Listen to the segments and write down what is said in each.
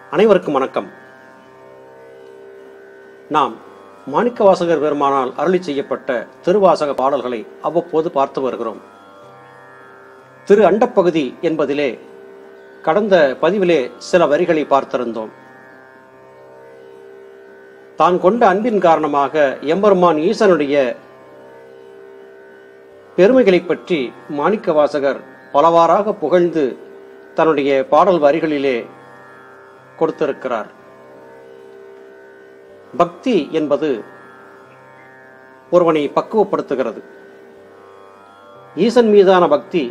அனைவருக்கும் வணக்கம் நாம் மாணிக்கவாசகர் பெருமானால் அருளி செய்யப்பட்ட திருவாசக பாடல்களை அவ்வப்போது பார்த்து வருகிறோம் திரு அண்டப்பகுதி என்பதிலே கடந்த பதிவிலே சில வரிகளை பார்த்திருந்தோம் தான் கொண்ட அன்பின் காரணமாக எம்பெருமான் ஈசனுடைய பெருமைகளைப் பற்றி மாணிக்கவாசகர் பலவாறாக புகழ்ந்து தன்னுடைய பாடல் வரிகளிலே கொடுத்திருக்கிறார் பக்தி என்பது ஒருவனை பக்குவப்படுத்துகிறது ஈசன் மீதான பக்தி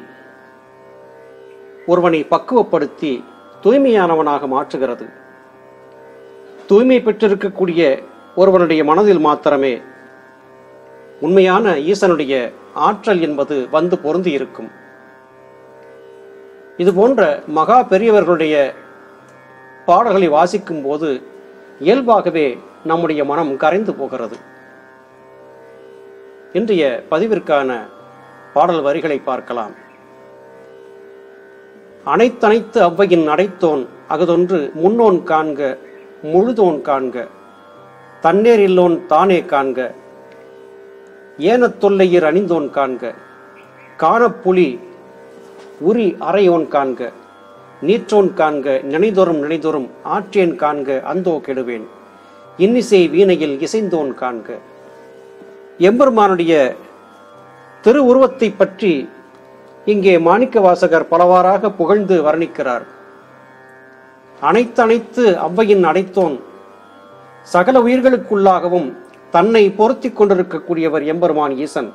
ஒருவனை பக்குவப்படுத்தி தூய்மையானவனாக மாற்றுகிறது தூய்மை பெற்றிருக்கக்கூடிய ஒருவனுடைய மனதில் மாத்திரமே உண்மையான ஈசனுடைய ஆற்றல் என்பது வந்து பொருந்தி இருக்கும் இது போன்ற மகா பெரியவர்களுடைய பாடல்களை வாசிக்கும் போது இயல்பாகவே நம்முடைய மனம் கரைந்து போகிறது இன்றைய பதிவிற்கான பாடல் வரிகளை பார்க்கலாம் அனைத்தனைத்து அவ்வையின் அடைத்தோன் அகதொன்று முன்னோன் காண்க முழுதோன் காண்க தன்னேர் இல்லோன் தானே காண்க ஏனத் தொல்லையர் அணிந்தோன் காண்க காணப்புலி உரி அறையோன் காண்க நீற்றோன் காண்க நினைதொரும் நினைதொரும் ஆற்றேன் காண்க அந்தோ கெடுவேன் இன்னிசை வீணையில் இசைந்தோன் காண்க எம்பெருமானுடைய திரு உருவத்தை பற்றி இங்கே மாணிக்க வாசகர் பலவாறாக புகழ்ந்து வர்ணிக்கிறார் அனைத்தனைத்து அவ்வையின் அடைத்தோன் சகல உயிர்களுக்குள்ளாகவும் தன்னை பொருத்திக் கொண்டிருக்கக்கூடியவர் எம்பெருமான் ஈசன்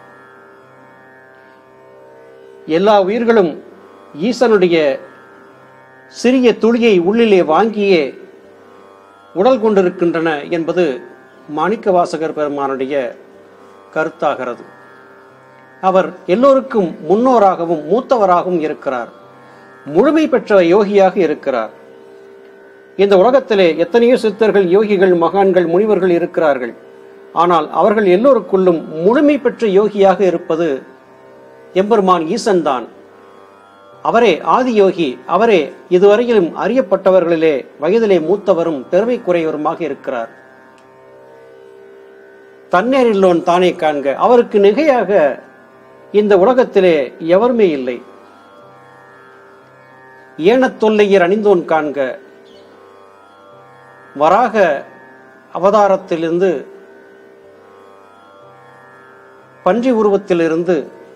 எல்லா உயிர்களும் ஈசனுடைய சிறிய துளியை உள்ளிலே வாங்கியே உடல் கொண்டிருக்கின்றன என்பது மாணிக்கவாசகர் பெருமானுடைய கருத்தாகிறது அவர் எல்லோருக்கும் முன்னோராகவும் மூத்தவராகவும் இருக்கிறார் முழுமை பெற்ற யோகியாக இருக்கிறார் இந்த உலகத்திலே எத்தனையோ சித்தர்கள் யோகிகள் மகான்கள் முனிவர்கள் இருக்கிறார்கள் ஆனால் அவர்கள் எல்லோருக்குள்ளும் முழுமை பெற்ற யோகியாக இருப்பது எம்பெருமான் ஈசன் தான் அவரே ஆதி யோகி அவரே இதுவரையிலும் அறியப்பட்டவர்களிலே வயதிலே மூத்தவரும் பெருமைக்குறையவருமாக இருக்கிறார் தன்னேரில்லோன் தானே காண்க அவருக்கு மிகையாக இந்த உலகத்திலே எவருமே இல்லை ஏனத் தொல்லையர் அணிந்தோன் காண்க வராக அவதாரத்திலிருந்து பன்றி உருவத்திலிருந்து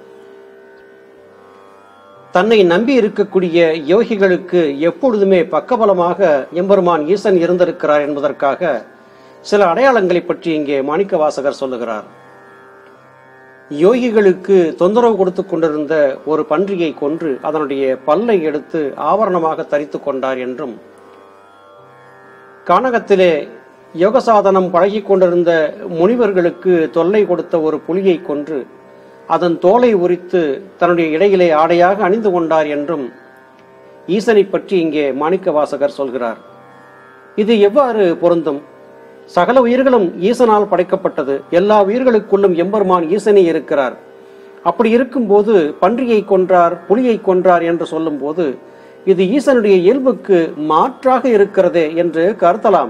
தன்னை நம்பி இருக்கக்கூடிய யோகிகளுக்கு எப்பொழுதுமே பக்கபலமாக எம்பெருமான் ஈசன் இருந்திருக்கிறார் என்பதற்காக சில அடையாளங்களை பற்றி இங்கே மாணிக்க வாசகர் சொல்லுகிறார் யோகிகளுக்கு தொந்தரவு கொடுத்து கொண்டிருந்த ஒரு பன்றியை கொன்று அதனுடைய பல்லை எடுத்து ஆவரணமாக தரித்து கொண்டார் என்றும் கானகத்திலே யோக சாதனம் பழகி கொண்டிருந்த முனிவர்களுக்கு தொல்லை கொடுத்த ஒரு புலியை கொன்று அதன் தோலை உரித்து தன்னுடைய இடையிலே ஆடையாக அணிந்து கொண்டார் என்றும் ஈசனை பற்றி இங்கே மாணிக்க வாசகர் சொல்கிறார் இது எவ்வாறு பொருந்தும் சகல உயிர்களும் ஈசனால் படைக்கப்பட்டது எல்லா உயிர்களுக்குள்ளும் எம்பெருமான் ஈசனே இருக்கிறார் அப்படி இருக்கும்போது பன்றியை கொன்றார் புலியை கொன்றார் என்று சொல்லும்போது இது ஈசனுடைய இயல்புக்கு மாற்றாக இருக்கிறதே என்று கருத்தலாம்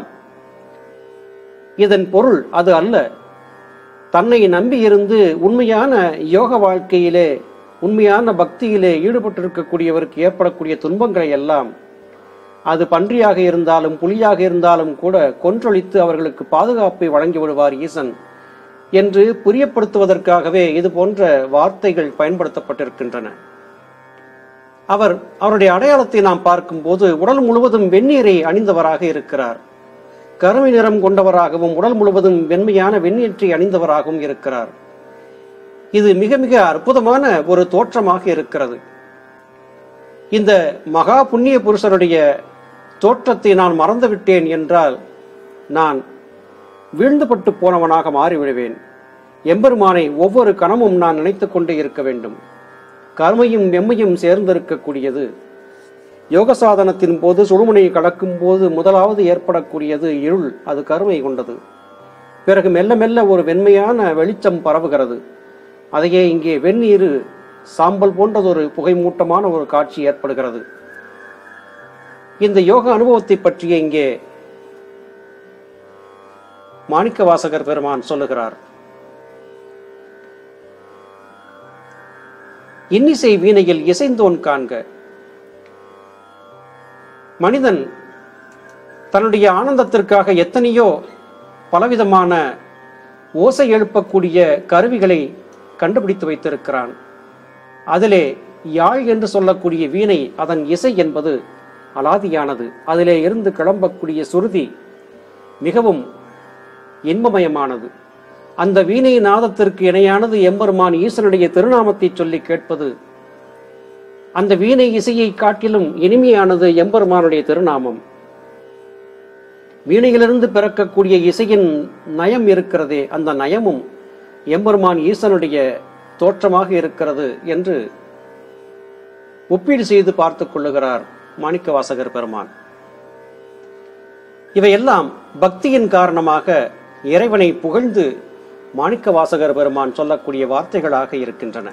இதன் பொருள் அது அல்ல தன்னை நம்பி இருந்து உண்மையான யோக வாழ்க்கையிலே உண்மையான பக்தியிலே ஈடுபட்டிருக்கக்கூடியவருக்கு ஏற்படக்கூடிய துன்பங்களை எல்லாம் அது பன்றியாக இருந்தாலும் புலியாக இருந்தாலும் கூட கொன்றொழித்து அவர்களுக்கு பாதுகாப்பை வழங்கி விடுவார் ஈசன் என்று புரியப்படுத்துவதற்காகவே இது போன்ற வார்த்தைகள் பயன்படுத்தப்பட்டிருக்கின்றன அவர் அவருடைய அடையாளத்தை நாம் பார்க்கும்போது உடல் முழுவதும் வெந்நீரை அணிந்தவராக இருக்கிறார் கருமை நிறம் கொண்டவராகவும் உடல் முழுவதும் வெண்மையான வெந்நீற்றை அணிந்தவராகவும் இருக்கிறார் இது மிக மிக அற்புதமான ஒரு தோற்றமாக இருக்கிறது இந்த மகா புண்ணிய புருஷருடைய தோற்றத்தை நான் மறந்துவிட்டேன் என்றால் நான் வீழ்ந்துபட்டு போனவனாக மாறிவிடுவேன் எம்பெருமானை ஒவ்வொரு கணமும் நான் நினைத்துக் கொண்டே இருக்க வேண்டும் கருமையும் வெம்மையும் சேர்ந்திருக்கக்கூடியது யோக சாதனத்தின் போது சுடுமுனையை கடக்கும் போது முதலாவது ஏற்படக்கூடியது இருள் அது கருமை கொண்டது பிறகு மெல்ல மெல்ல ஒரு வெண்மையான வெளிச்சம் பரவுகிறது அதையே இங்கே வெந்நீர் சாம்பல் போன்றதொரு புகைமூட்டமான ஒரு காட்சி ஏற்படுகிறது இந்த யோக அனுபவத்தை பற்றிய இங்கே மாணிக்க வாசகர் பெருமான் சொல்லுகிறார் இன்னிசை வீணையில் இசைந்தோன் காண்க மனிதன் தன்னுடைய ஆனந்தத்திற்காக எத்தனையோ பலவிதமான ஓசை எழுப்பக்கூடிய கருவிகளை கண்டுபிடித்து வைத்திருக்கிறான் அதிலே யாழ் என்று சொல்லக்கூடிய வீணை அதன் இசை என்பது அலாதியானது அதிலே இருந்து கிளம்பக்கூடிய சுருதி மிகவும் இன்பமயமானது அந்த வீணை நாதத்திற்கு இணையானது எம்பெருமான் ஈசனுடைய திருநாமத்தை சொல்லி கேட்பது அந்த வீணை இசையை காட்டிலும் இனிமையானது எம்பெருமானுடைய திருநாமம் வீணையிலிருந்து பிறக்கக்கூடிய இசையின் நயம் இருக்கிறதே அந்த நயமும் எம்பெருமான் ஈசனுடைய தோற்றமாக இருக்கிறது என்று ஒப்பீடு செய்து பார்த்துக் கொள்ளுகிறார் மாணிக்க வாசகர் பெருமான் இவையெல்லாம் பக்தியின் காரணமாக இறைவனை புகழ்ந்து மாணிக்க வாசகர் பெருமான் சொல்லக்கூடிய வார்த்தைகளாக இருக்கின்றன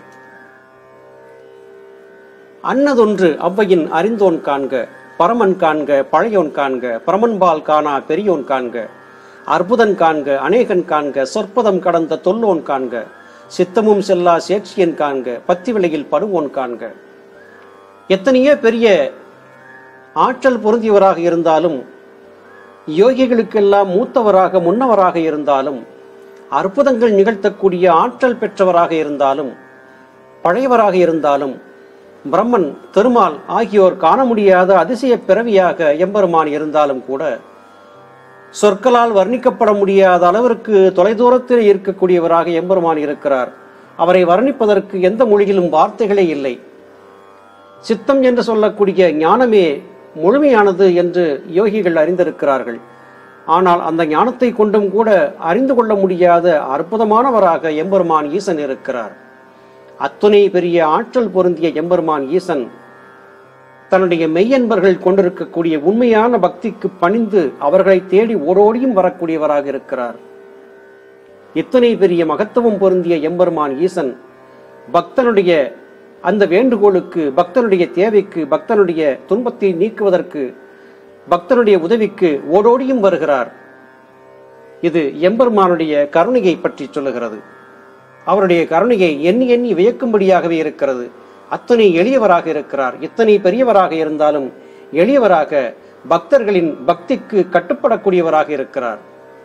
அன்னதொன்று அவ்வையின் அறிந்தோன் காண்க பரமன் காண்க பழையோன் காண்க பரமன்பால் காணா பெரியோன் காண்க அற்புதன் காண்க அநேகன் காண்க சொற்பதம் கடந்த தொல்லோன் காண்க சித்தமும் செல்லா சேட்சியன் காண்க பத்தி விலையில் படுவோன் காண்க எத்தனையோ பெரிய ஆற்றல் பொருந்தியவராக இருந்தாலும் யோகிகளுக்கெல்லாம் மூத்தவராக முன்னவராக இருந்தாலும் அற்புதங்கள் நிகழ்த்தக்கூடிய ஆற்றல் பெற்றவராக இருந்தாலும் பழையவராக இருந்தாலும் பிரம்மன் திருமால் ஆகியோர் காண முடியாத அதிசய பிறவியாக எம்பெருமான் இருந்தாலும் கூட சொற்களால் வர்ணிக்கப்பட முடியாத அளவிற்கு தொலைதூரத்தில் இருக்கக்கூடியவராக எம்பெருமான் இருக்கிறார் அவரை வர்ணிப்பதற்கு எந்த மொழியிலும் வார்த்தைகளே இல்லை சித்தம் என்று சொல்லக்கூடிய ஞானமே முழுமையானது என்று யோகிகள் அறிந்திருக்கிறார்கள் ஆனால் அந்த ஞானத்தை கொண்டும் கூட அறிந்து கொள்ள முடியாத அற்புதமானவராக எம்பெருமான் ஈசன் இருக்கிறார் அத்துணை பெரிய ஆற்றல் பொருந்திய எம்பெருமான் ஈசன் தன்னுடைய மெய்யன்பர்கள் கொண்டிருக்கக்கூடிய உண்மையான பக்திக்கு பணிந்து அவர்களை தேடி ஓடோடியும் வரக்கூடியவராக இருக்கிறார் இத்தனை பெரிய மகத்துவம் பொருந்திய எம்பெருமான் ஈசன் பக்தனுடைய அந்த வேண்டுகோளுக்கு பக்தனுடைய தேவைக்கு பக்தனுடைய துன்பத்தை நீக்குவதற்கு பக்தனுடைய உதவிக்கு ஓடோடியும் வருகிறார் இது எம்பெருமானுடைய கருணையை பற்றி சொல்லுகிறது அவருடைய கருணையை எண்ணி எண்ணி வியக்கும்படியாகவே இருக்கிறது அத்தனை எளியவராக இருக்கிறார் இத்தனை பெரியவராக இருந்தாலும் எளியவராக பக்தர்களின் பக்திக்கு கட்டுப்படக்கூடியவராக இருக்கிறார்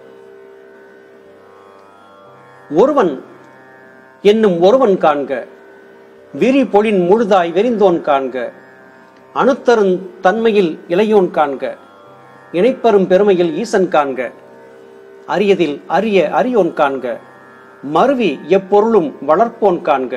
ஒருவன் என்னும் ஒருவன் காண்க விரி பொழின் முழுதாய் வெறிந்தோன் காண்க அணுத்தரும் தன்மையில் இளையோன் காண்க இணைப்பெரும் பெருமையில் ஈசன் காண்க அரியதில் அரிய அரியோன் காண்க மருவி எப்பொருளும் வளர்ப்போன் காண்க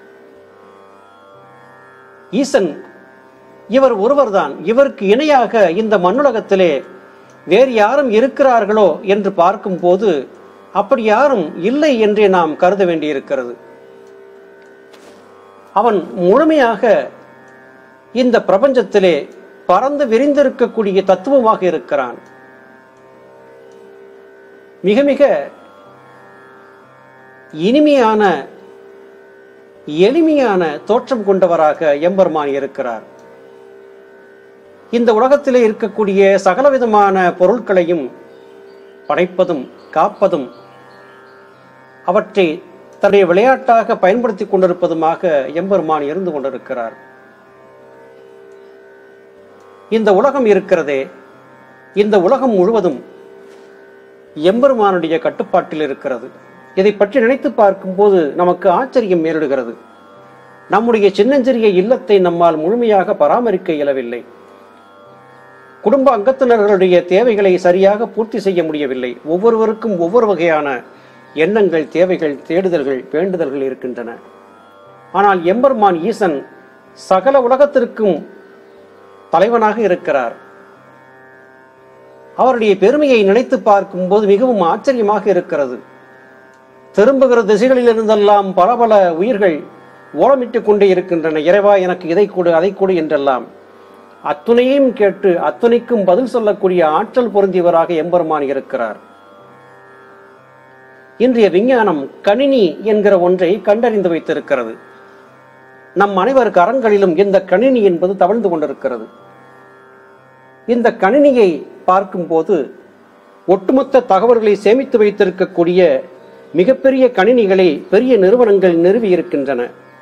ஈசன் இவர் ஒருவர்தான் இவருக்கு இணையாக இந்த மண்ணுலகத்திலே வேறு யாரும் இருக்கிறார்களோ என்று பார்க்கும்போது அப்படி யாரும் இல்லை என்றே நாம் கருத வேண்டியிருக்கிறது அவன் முழுமையாக இந்த பிரபஞ்சத்திலே பறந்து விரிந்திருக்கக்கூடிய தத்துவமாக இருக்கிறான் மிக மிக இனிமையான எளிமையான தோற்றம் கொண்டவராக எம்பெருமான் இருக்கிறார் இந்த உலகத்திலே இருக்கக்கூடிய சகலவிதமான பொருட்களையும் படைப்பதும் காப்பதும் அவற்றை தன்னுடைய விளையாட்டாக பயன்படுத்தி கொண்டிருப்பதுமாக எம்பெருமான் இருந்து கொண்டிருக்கிறார் இந்த உலகம் இருக்கிறதே இந்த உலகம் முழுவதும் எம்பெருமானுடைய கட்டுப்பாட்டில் இருக்கிறது இதை பற்றி நினைத்து பார்க்கும்போது நமக்கு ஆச்சரியம் மேலிடுகிறது நம்முடைய சின்னஞ்சிறிய இல்லத்தை நம்மால் முழுமையாக பராமரிக்க இயலவில்லை குடும்ப அங்கத்தினர்களுடைய தேவைகளை சரியாக பூர்த்தி செய்ய முடியவில்லை ஒவ்வொருவருக்கும் ஒவ்வொரு வகையான எண்ணங்கள் தேவைகள் தேடுதல்கள் வேண்டுதல்கள் இருக்கின்றன ஆனால் எம்பெருமான் ஈசன் சகல உலகத்திற்கும் தலைவனாக இருக்கிறார் அவருடைய பெருமையை நினைத்து பார்க்கும்போது மிகவும் ஆச்சரியமாக இருக்கிறது திரும்புகிற திசைகளில் இருந்தெல்லாம் பல பல உயிர்கள் ஓலமிட்டுக் கொண்டே இருக்கின்றன இறைவா எனக்கு இதை கொடு அதை கொடு என்றெல்லாம் அத்துணையும் கேட்டு அத்துணைக்கும் பதில் சொல்லக்கூடிய ஆற்றல் பொருந்தியவராக எம்பெருமான் இருக்கிறார் இன்றைய விஞ்ஞானம் கணினி என்கிற ஒன்றை கண்டறிந்து வைத்திருக்கிறது நம் அனைவர் கரங்களிலும் இந்த கணினி என்பது தவழ்ந்து கொண்டிருக்கிறது இந்த கணினியை பார்க்கும்போது ஒட்டுமொத்த தகவல்களை சேமித்து வைத்திருக்கக்கூடிய மிகப்பெரிய கணினிகளை பெரிய நிறுவனங்கள் நிறுவி இருக்கின்றன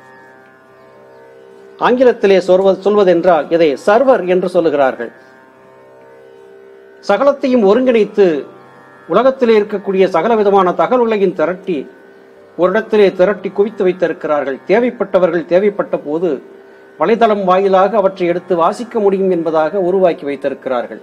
ஆங்கிலத்திலே சொல்வ- சொல்வதென்றால் இதை சர்வர் என்று சொல்லுகிறார்கள் சகலத்தையும் ஒருங்கிணைத்து உலகத்திலே இருக்கக்கூடிய சகல விதமான தகவல்களையும் திரட்டி ஒரு இடத்திலே திரட்டி குவித்து வைத்திருக்கிறார்கள் தேவைப்பட்டவர்கள் தேவைப்பட்ட போது வலைதளம் வாயிலாக அவற்றை எடுத்து வாசிக்க முடியும் என்பதாக உருவாக்கி வைத்திருக்கிறார்கள்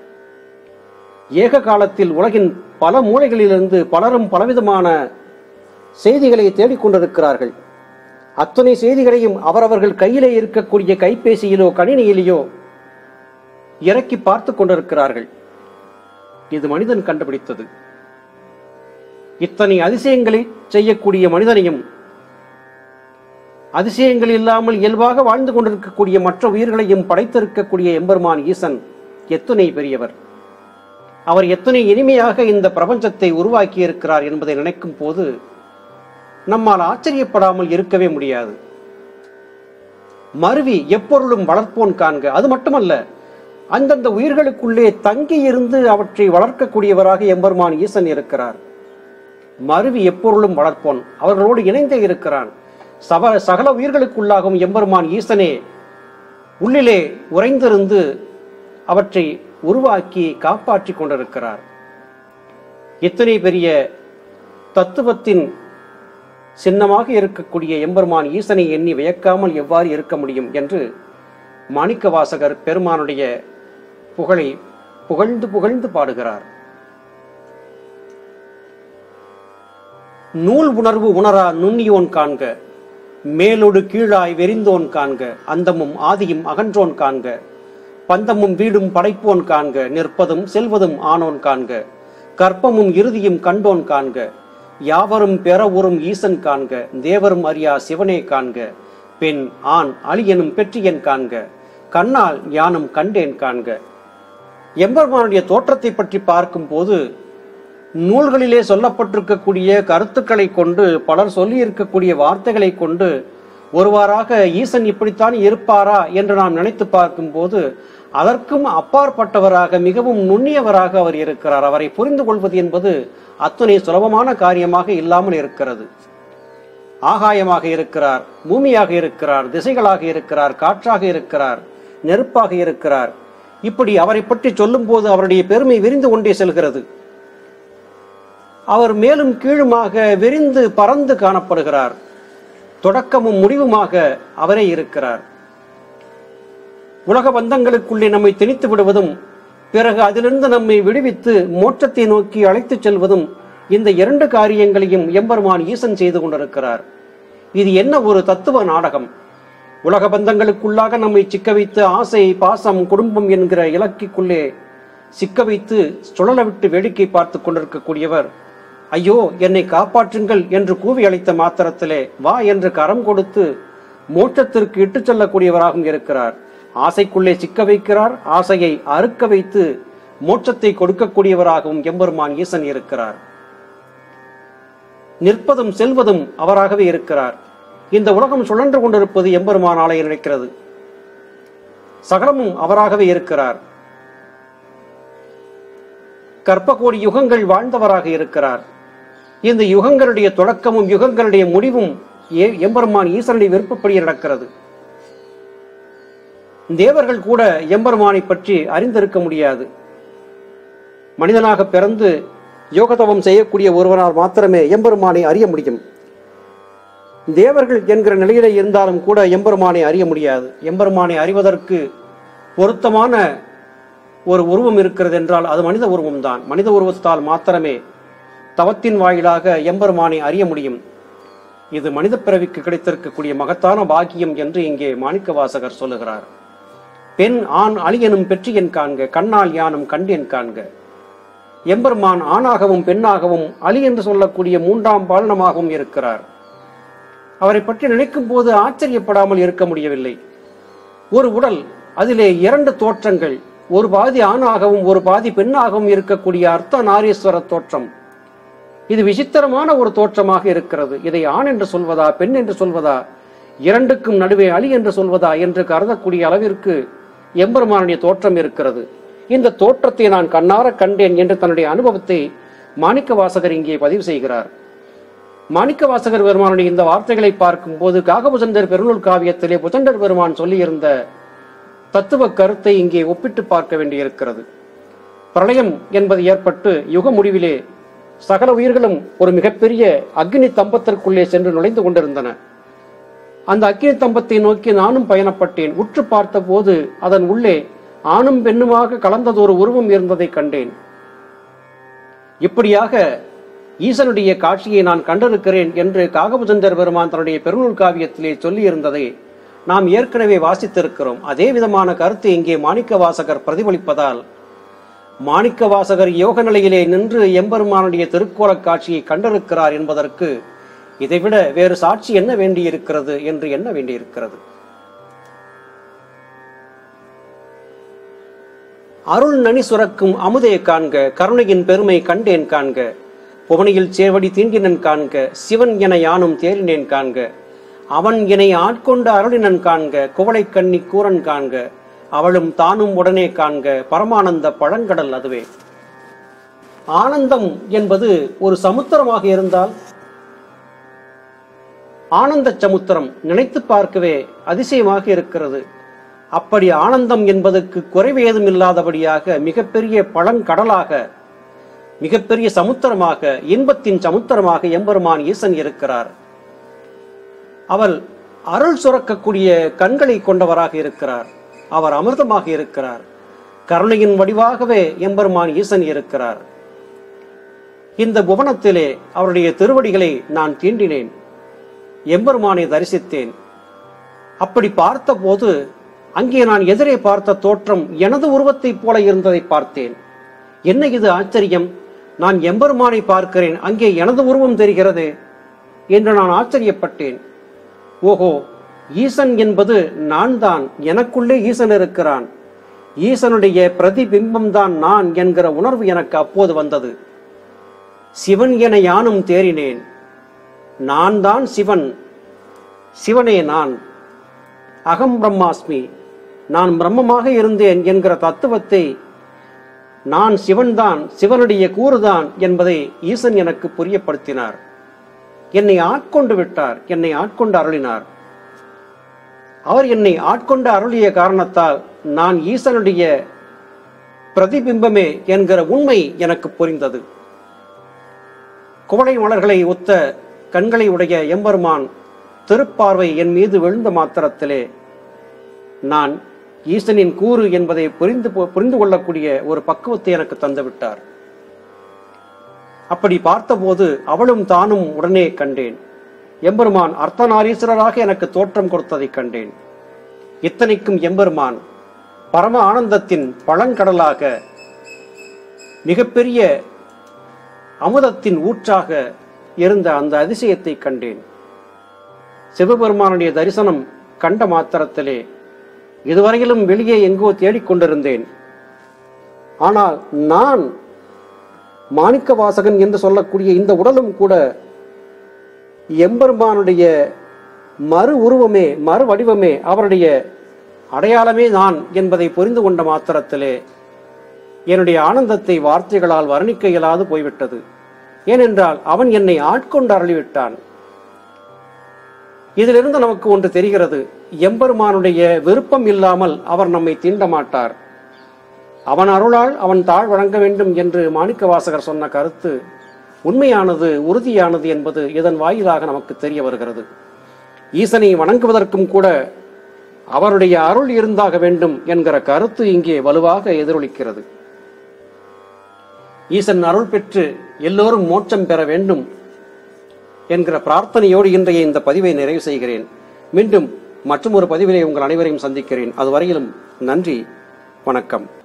ஏக காலத்தில் உலகின் பல மூலைகளிலிருந்து பலரும் பலவிதமான செய்திகளை தேடிக்கொண்டிருக்கிறார்கள் அத்தனை செய்திகளையும் அவரவர்கள் கையிலே இருக்கக்கூடிய கைபேசியிலோ கணினியிலேயோ இறக்கி பார்த்து கொண்டிருக்கிறார்கள் இது மனிதன் கண்டுபிடித்தது இத்தனை அதிசயங்களை செய்யக்கூடிய மனிதனையும் அதிசயங்கள் இல்லாமல் இயல்பாக வாழ்ந்து கொண்டிருக்கக்கூடிய மற்ற உயிர்களையும் படைத்திருக்கக்கூடிய எம்பெருமான் ஈசன் எத்துணை பெரியவர் அவர் எத்தனை இனிமையாக இந்த பிரபஞ்சத்தை உருவாக்கி இருக்கிறார் என்பதை நினைக்கும் போது நம்மால் ஆச்சரியப்படாமல் இருக்கவே முடியாது மருவி எப்பொருளும் வளர்ப்போன் காண்க அது மட்டுமல்ல அந்தந்த உயிர்களுக்குள்ளே தங்கி இருந்து அவற்றை வளர்க்கக்கூடியவராக எம்பெருமான் ஈசன் இருக்கிறார் மருவி எப்பொருளும் வளர்ப்போன் அவர்களோடு இணைந்தே இருக்கிறான் சப சகல உயிர்களுக்குள்ளாகும் எம்பெருமான் ஈசனே உள்ளிலே உறைந்திருந்து அவற்றை உருவாக்கி காப்பாற்றி கொண்டிருக்கிறார் இத்தனை பெரிய தத்துவத்தின் சின்னமாக இருக்கக்கூடிய எம்பெருமான் ஈசனை எண்ணி வியக்காமல் எவ்வாறு இருக்க முடியும் என்று மாணிக்கவாசகர் பெருமானுடைய புகழை புகழ்ந்து புகழ்ந்து பாடுகிறார் நூல் உணர்வு உணரா நுண்ணியோன் காண்க மேலொடு கீழாய் வெறிந்தோன் காண்க அந்தமும் ஆதியும் அகன்றோன் காண்க பந்தமும் வீடும் படைப்போன் காண்க நிற்பதும் செல்வதும் ஆனோன் காண்க கற்பமும் இறுதியும் கண்டோன் காண்க யாவரும் பெற உறும் ஈசன் காண்க தேவரும் அறியா சிவனே காண்க பெண் ஆண் அழியனும் பெற்றியன் காண்க கண்ணால் யானும் கண்டேன் காண்க எம்பெருமானுடைய தோற்றத்தை பற்றி பார்க்கும்போது நூல்களிலே சொல்லப்பட்டிருக்கக்கூடிய கருத்துக்களை கொண்டு பலர் சொல்லி இருக்கக்கூடிய வார்த்தைகளை கொண்டு ஒருவாறாக ஈசன் இப்படித்தான் இருப்பாரா என்று நாம் நினைத்து பார்க்கும்போது அதற்கும் அப்பாற்பட்டவராக மிகவும் நுண்ணியவராக அவர் இருக்கிறார் அவரை புரிந்து கொள்வது என்பது அத்தனை சுலபமான காரியமாக இல்லாமல் இருக்கிறது ஆகாயமாக இருக்கிறார் பூமியாக இருக்கிறார் திசைகளாக இருக்கிறார் காற்றாக இருக்கிறார் நெருப்பாக இருக்கிறார் இப்படி அவரை பற்றி சொல்லும்போது அவருடைய பெருமை விரிந்து கொண்டே செல்கிறது அவர் மேலும் கீழுமாக விரிந்து பறந்து காணப்படுகிறார் தொடக்கமும் முடிவுமாக அவரே இருக்கிறார் உலக பந்தங்களுக்குள்ளே நம்மை திணித்து விடுவதும் பிறகு அதிலிருந்து நம்மை விடுவித்து மோட்சத்தை நோக்கி அழைத்துச் செல்வதும் இந்த இரண்டு காரியங்களையும் எம்பெருமான் ஈசன் செய்து கொண்டிருக்கிறார் இது என்ன ஒரு தத்துவ நாடகம் உலக பந்தங்களுக்குள்ளாக நம்மை சிக்க வைத்து ஆசை பாசம் குடும்பம் என்கிற இலக்கிற்குள்ளே சிக்க வைத்து சுழல விட்டு வேடிக்கை பார்த்து கொண்டிருக்கக்கூடியவர் ஐயோ என்னை காப்பாற்றுங்கள் என்று கூவி அழைத்த மாத்திரத்திலே வா என்று கரம் கொடுத்து மோட்சத்திற்கு இட்டுச் செல்லக்கூடியவராகவும் இருக்கிறார் ஆசைக்குள்ளே சிக்க வைக்கிறார் ஆசையை அறுக்க வைத்து மோட்சத்தை கொடுக்கக்கூடியவராகவும் எம்பெருமான் ஈசன் இருக்கிறார் நிற்பதும் செல்வதும் அவராகவே இருக்கிறார் இந்த உலகம் சுழன்று கொண்டிருப்பது எம்பெருமான் ஆலயம் நினைக்கிறது சகலமும் அவராகவே இருக்கிறார் கற்ப கோடி யுகங்கள் வாழ்ந்தவராக இருக்கிறார் இந்த யுகங்களுடைய தொடக்கமும் யுகங்களுடைய முடிவும் ஏ- எம்பெருமான் ஈசனுடைய விருப்பப்படி நடக்கிறது தேவர்கள் கூட எம்பெருமானை பற்றி அறிந்திருக்க முடியாது மனிதனாக பிறந்து யோகதவம் செய்யக்கூடிய ஒருவனால் மாத்திரமே எம்பெருமானை அறிய முடியும் தேவர்கள் என்கிற நிலையிலே இருந்தாலும் கூட எம்பெருமானை அறிய முடியாது எம்பெருமானை அறிவதற்கு பொருத்தமான ஒரு உருவம் இருக்கிறது என்றால் அது மனித உருவம்தான் மனித உருவத்தால் மாத்திரமே தவத்தின் வாயிலாக எம்பெருமானை அறிய முடியும் இது மனித பிறவிக்கு கிடைத்திருக்கக்கூடிய மகத்தான பாக்கியம் என்று இங்கே மாணிக்க வாசகர் சொல்லுகிறார் பெண் ஆண் அழியனும் பெற்றியன் காண்க கண்ணால் யானும் கண்டேன் காண்க எம்பெருமான் ஆணாகவும் பெண்ணாகவும் அலி என்று சொல்லக்கூடிய மூன்றாம் பாலனமாகவும் இருக்கிறார் அவரை பற்றி நினைக்கும் போது ஆச்சரியப்படாமல் இருக்க முடியவில்லை ஒரு உடல் அதிலே இரண்டு தோற்றங்கள் ஒரு பாதி ஆணாகவும் ஒரு பாதி பெண்ணாகவும் இருக்கக்கூடிய அர்த்த நாரீஸ்வர தோற்றம் இது விசித்திரமான ஒரு தோற்றமாக இருக்கிறது இதை ஆண் என்று சொல்வதா பெண் என்று சொல்வதா இரண்டுக்கும் நடுவே அலி என்று சொல்வதா என்று கருதக்கூடிய அளவிற்கு எம்பெருமானுடைய தோற்றம் இருக்கிறது இந்த தோற்றத்தை நான் கண்ணார கண்டேன் என்று தன்னுடைய அனுபவத்தை மாணிக்க வாசகர் இங்கே பதிவு செய்கிறார் மாணிக்க வாசகர் பெருமானுடைய இந்த வார்த்தைகளை பார்க்கும்போது காகபுசந்தர் பெருநூல் காவியத்திலே புதண்டர் பெருமான் சொல்லியிருந்த தத்துவ கருத்தை இங்கே ஒப்பிட்டு பார்க்க வேண்டியிருக்கிறது பிரளயம் என்பது ஏற்பட்டு யுக முடிவிலே சகல உயிர்களும் ஒரு மிகப்பெரிய அக்னி தம்பத்திற்குள்ளே சென்று நுழைந்து கொண்டிருந்தன அந்த அக்கினி தம்பத்தை நோக்கி நானும் பயணப்பட்டேன் உற்று பார்த்தபோது அதன் உள்ளே ஆணும் பெண்ணுமாக கலந்ததொரு உருவம் இருந்ததை கண்டேன் இப்படியாக ஈசனுடைய காட்சியை நான் கண்டிருக்கிறேன் என்று காகபுஜந்தர் பெருமான் தன்னுடைய பெருநூல் காவியத்திலே சொல்லியிருந்ததை நாம் ஏற்கனவே வாசித்திருக்கிறோம் அதே விதமான கருத்து இங்கே மாணிக்க வாசகர் பிரதிபலிப்பதால் மாணிக்க வாசகர் யோக நிலையிலே நின்று எம்பெருமானுடைய திருக்கோலக் காட்சியை கண்டிருக்கிறார் என்பதற்கு இதைவிட வேறு சாட்சி என்ன வேண்டியிருக்கிறது என்று எண்ண வேண்டியிருக்கிறது அருள் நனி சுரக்கும் அமுதே காண்க கருணையின் பெருமை கண்டேன் காண்க புவனியில் சேவடி தீண்டினன் காண்க சிவன் என யானும் தேறினேன் காண்க அவன் என்னை ஆட்கொண்ட அருளினன் காண்க குவளை கண்ணி கூரன் காண்க அவளும் தானும் உடனே காண்க பரமானந்த பழங்கடல் அதுவே ஆனந்தம் என்பது ஒரு சமுத்திரமாக இருந்தால் ஆனந்த சமுத்திரம் நினைத்து பார்க்கவே அதிசயமாக இருக்கிறது அப்படி ஆனந்தம் என்பதற்கு குறைவு ஏதும் இல்லாதபடியாக மிகப்பெரிய பழங்கடலாக மிகப்பெரிய சமுத்திரமாக இன்பத்தின் சமுத்திரமாக எம்பெருமான் ஈசன் இருக்கிறார் அவர் அருள் சுரக்கக்கூடிய கண்களை கொண்டவராக இருக்கிறார் அவர் அமிர்தமாக இருக்கிறார் கருணையின் வடிவாகவே எம்பெருமான் ஈசன் இருக்கிறார் இந்த புவனத்திலே அவருடைய திருவடிகளை நான் தீண்டினேன் எம்பெருமானை தரிசித்தேன் அப்படி பார்த்தபோது அங்கே நான் எதிரே பார்த்த தோற்றம் எனது உருவத்தைப் போல இருந்ததை பார்த்தேன் என்ன இது ஆச்சரியம் நான் எம்பெருமானை பார்க்கிறேன் அங்கே எனது உருவம் தெரிகிறது என்று நான் ஆச்சரியப்பட்டேன் ஓஹோ ஈசன் என்பது நான் தான் எனக்குள்ளே ஈசன் இருக்கிறான் ஈசனுடைய பிரதிபிம்பம் தான் நான் என்கிற உணர்வு எனக்கு அப்போது வந்தது சிவன் என யானும் தேறினேன் நான் தான் சிவன் சிவனே நான் அகம் பிரம்மாஸ்மி நான் பிரம்மமாக இருந்தேன் என்கிற தத்துவத்தை நான் சிவன்தான் சிவனுடைய கூறுதான் என்பதை ஈசன் எனக்கு புரியப்படுத்தினார் என்னை ஆட்கொண்டு விட்டார் என்னை ஆட்கொண்டு அருளினார் அவர் என்னை ஆட்கொண்டு அருளிய காரணத்தால் நான் ஈசனுடைய பிரதிபிம்பமே என்கிற உண்மை எனக்கு புரிந்தது குவளை மலர்களை ஒத்த கண்களை உடைய எம்பெருமான் திருப்பார்வை என் மீது விழுந்த மாத்திரத்திலே நான் ஈசனின் கூறு என்பதை புரிந்து புரிந்து கொள்ளக்கூடிய ஒரு பக்குவத்தை எனக்கு தந்து விட்டார் அப்படி பார்த்தபோது அவளும் தானும் உடனே கண்டேன் எம்பெருமான் அர்த்தநாரீஸ்வரராக எனக்கு தோற்றம் கொடுத்ததை கண்டேன் இத்தனைக்கும் எம்பெருமான் பரம ஆனந்தத்தின் பழங்கடலாக மிகப்பெரிய அமுதத்தின் ஊற்றாக இருந்த அந்த அதிசயத்தை கண்டேன் சிவபெருமானுடைய தரிசனம் கண்ட மாத்திரத்திலே இதுவரையிலும் வெளியே எங்கோ தேடிக்கொண்டிருந்தேன் ஆனால் நான் மாணிக்க வாசகன் என்று சொல்லக்கூடிய இந்த உடலும் கூட எம்பெருமானுடைய மறு உருவமே மறு வடிவமே அவருடைய அடையாளமே நான் என்பதை புரிந்து கொண்ட மாத்திரத்திலே என்னுடைய ஆனந்தத்தை வார்த்தைகளால் வர்ணிக்க இயலாது போய்விட்டது ஏனென்றால் அவன் என்னை ஆட்கொண்டு அருளிவிட்டான் இதிலிருந்து நமக்கு ஒன்று தெரிகிறது எம்பெருமானுடைய விருப்பம் இல்லாமல் அவர் நம்மை தீண்ட மாட்டார் அவன் அருளால் அவன் தாழ் வழங்க வேண்டும் என்று மாணிக்க வாசகர் சொன்ன கருத்து உண்மையானது உறுதியானது என்பது இதன் வாயிலாக நமக்கு தெரிய வருகிறது ஈசனை வணங்குவதற்கும் கூட அவருடைய அருள் இருந்தாக வேண்டும் என்கிற கருத்து இங்கே வலுவாக எதிரொலிக்கிறது ஈசன் அருள் பெற்று எல்லோரும் மோட்சம் பெற வேண்டும் என்கிற பிரார்த்தனையோடு இன்றைய இந்த பதிவை நிறைவு செய்கிறேன் மீண்டும் மற்றும் ஒரு பதிவிலே உங்கள் அனைவரையும் சந்திக்கிறேன் அதுவரையிலும் நன்றி வணக்கம்